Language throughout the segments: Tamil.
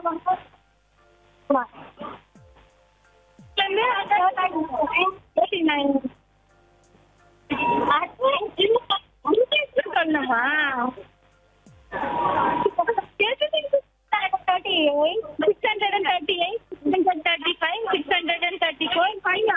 சொல்லணுமா thirty eight six hundred and thirty eight six hundred thirty five six hundred and thirty four ஃபைனா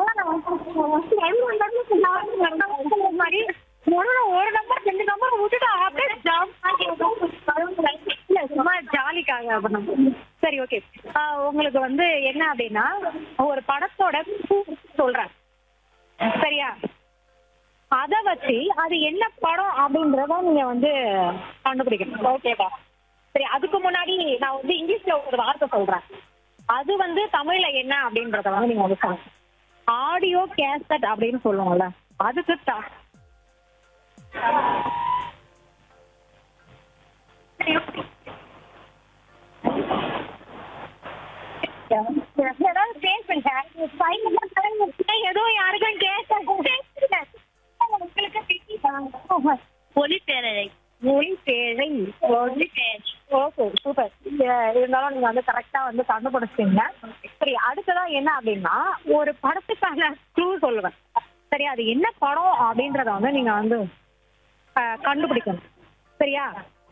மாதிரி ஒரு ஒரு நம்பர் ரெண்டு நம்பர் விட்டுட்டு அப்படியே ஜாப் இல்ல சும்மா ஜாலிக்காக பண்ணணும் சரி ஓகே உங்களுக்கு வந்து என்ன அப்படின்னா ஒரு படத்தோட சொல்றேன் சரியா அத வச்சு அது என்ன படம் அப்படின்றத நீங்க வந்து கண்டுபிடிக்கணும் ஓகேவா சரி அதுக்கு முன்னாடி நான் வந்து இங்கிலீஷ்ல ஒரு வார்த்தை சொல்றேன் அது வந்து தமிழ்ல என்ன அப்படின்றத வந்து நீங்க வந்து சொல்லணும் ஆடியோ கேசட் அப்படின்னு சொல்லுவோம்ல அதுக்கு த- ஏதாவது பேசுங்க ஏதோ யாருக்கும் கேட்க உங்களுக்கு ஒளிப்பேரலை மொழி பேழை மொழி பேழ் ஓகே சூப்பர் இருந்தாலும் நீங்க வந்து கரெக்டா வந்து கண்டுபிடிச்சிங்க சரி அடுத்ததா என்ன அப்படின்னா ஒரு படத்துக்கான க்ளூ சொல்லுவேன் சரி அது என்ன படம் அப்படின்றத வந்து நீங்க வந்து அஹ், கண்டுபிடிக்கணும் சரியா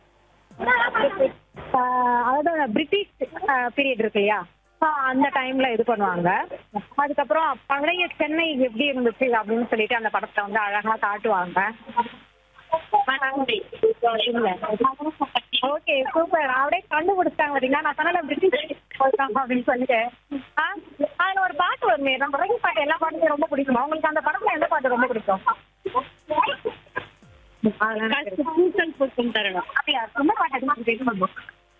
அஹ், அதாவது பிரிட்டிஷ் பீரியட் இருக்கு இல்லையா So, அந்த டைம்ல இது பண்ணுவாங்க அதுக்கப்புறம் பழைய சென்னை எப்படி இருந்துச்சு அப்படின்னு சொல்லிட்டு அந்த படத்தை வந்து அழகா காட்டுவாங்க ஓகே சூப்பர் அப்படியே கண்டுபிடிச்சாங்க பாத்தீங்களா நான் சொன்ன பிரிட்டிஷ் போயிருக்காங்க அப்படின்னு சொல்லிட்டு ஆ, அதுல ஒரு பாட்டு வருமே நம்ம ரவி பாட்டு எல்லா பாட்டுமே ரொம்ப பிடிக்குமா உங்களுக்கு அந்த படத்துல எந்த பாட்டு ரொம்ப பிடிக்கும் அதெல்லாம் சரி. பூக்கள் பூக்கும் தருணம் அப்படியா ரொம்ப பாட்டு அதிகமா கேட்கணும்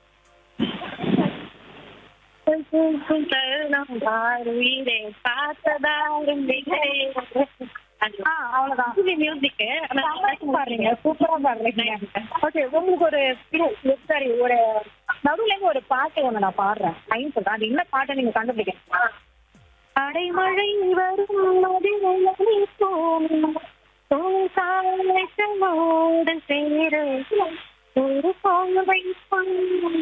பூக்கும் தருணம் உயிரே பார்த்ததாரும் ஆ அவ்வளவுதான் மியூசிக் பாருங்க சூப்பரா பாடுறீங்க ஓகே உங்களுக்கு ஒரு சரி ஒரு நடுவுல இருந்து ஒரு பாட்டு ஒண்ணு நான் பாடுறேன் லைன் சொல்றேன் அது என்ன பாட்டை நீங்க கண்டுபிடிக்கணும் அடைமழை வரும் நதிகளை போகும் காலோடு சேர ஒரு பார்வை பண்ணும்.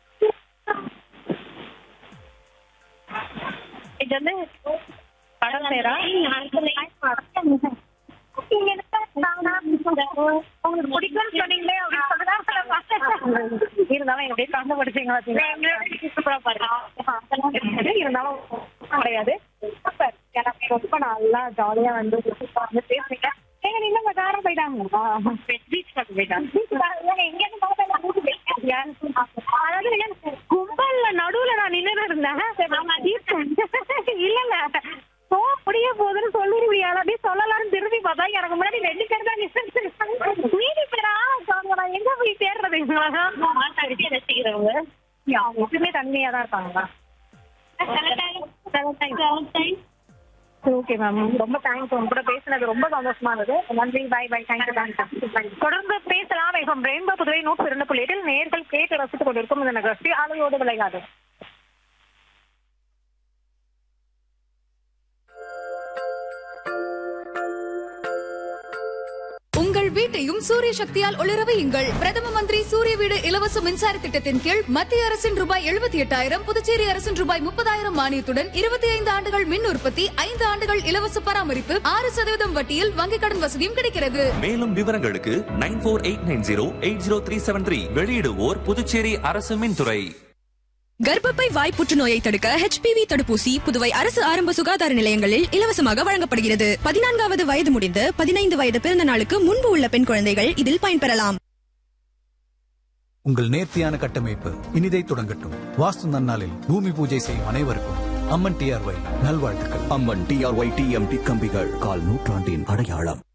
இது வந்து படம் பேரா உங்களுக்கு பிடிக்கும்னு சொன்னீங்களே அப்படின்னு சொல்லிதான் சில பார்த்தேன். இருந்தாலும் எப்படியே கண்டுபிடிச்சீங்க பாத்தீங்களா? சூப்பரா பாருங்க. இருந்தாலும் கிடையாது சூப்பர் எனக்கு ரொம்ப நல்லா ஜாலியா வந்து வந்து பேசுறீங்க ஏங்க நீங்க உங்க காரம் போயிட்டாங்களா பீச் பக்கம் போயிட்டாங்க எங்க இருந்து பார்த்தா ஊட்டி போயிட்டாங்க அதாவது நீங்க கும்பல்ல நடுவுல நான் நின்று இருந்தேன் இல்ல இல்ல ஓ முடிய போகுதுன்னு சொல்லிருவியா அப்படியே சொல்லலாம்னு திரும்பி பார்த்தா எனக்கு முன்னாடி ரெண்டு பேர் தான் நின்று மீதி பேரா இருக்காங்க நான் எங்க போய் தேடுறது ரசிக்கிறவங்க அவங்க எப்பவுமே தனிமையா தான் இருக்காங்களா ஓகே மேம் ரொம்ப தேங்க்ஸ் உங்க கூட பேசுனது ரொம்ப சந்தோஷமா இருந்தது நன்றி பை பை தேங்க்யூ தேங்க்ஸ் தொடர்ந்து பேசலாம் இப்போ ரெயின்போ புதுவை நூற்றி இரண்டு புள்ளி எட்டில் நேர்கள் கேட்டு ரசித்துக் கொண்டிருக்கும் இந்த நிகழ்ச்சி அலையோடு விளையாது உங்கள் வீட்டையும் சூரிய சக்தியால் ஒளிர வையுங்கள் பிரதம மந்திரி சூரிய வீடு இலவச மின்சார திட்டத்தின் கீழ் மத்திய அரசின் ரூபாய் எழுபத்தி எட்டாயிரம் புதுச்சேரி அரசின் ரூபாய் முப்பதாயிரம் மானியத்துடன் இருபத்தி ஐந்து ஆண்டுகள் மின் உற்பத்தி ஐந்து ஆண்டுகள் இலவச பராமரிப்பு ஆறு சதவீதம் வட்டியில் வங்கிக் கடன் வசதியும் கிடைக்கிறது மேலும் விவரங்களுக்கு nine four eight nine zero eight zero three seven three வெளியிடுவோர் புதுச்சேரி அரசு மின்துறை கர்ப்பப்பை வாய் புற்றுநோயை தடுக்க ஹெச்பிவி தடுப்பூசி புதுவை அரசு ஆரம்ப சுகாதார நிலையங்களில் இலவசமாக வழங்கப்படுகிறது பதினான்காவது வயது முடிந்து பதினைந்து வயது பிறந்த நாளுக்கு முன்பு உள்ள பெண் குழந்தைகள் இதில் பயன்பெறலாம் உங்கள் நேர்த்தியான கட்டமைப்பு இனிதை தொடங்கட்டும் வாஸ்து நன்னாளில் பூமி பூஜை செய்யும் அனைவருக்கும் அம்மன் டிஆர்ஒய் நல்வாழ்த்துக்கள் அம்மன் டிஆர்ஒய் டிஎம்டி கம்பிகள் கால் நூற்றாண்டின் அடையாளம்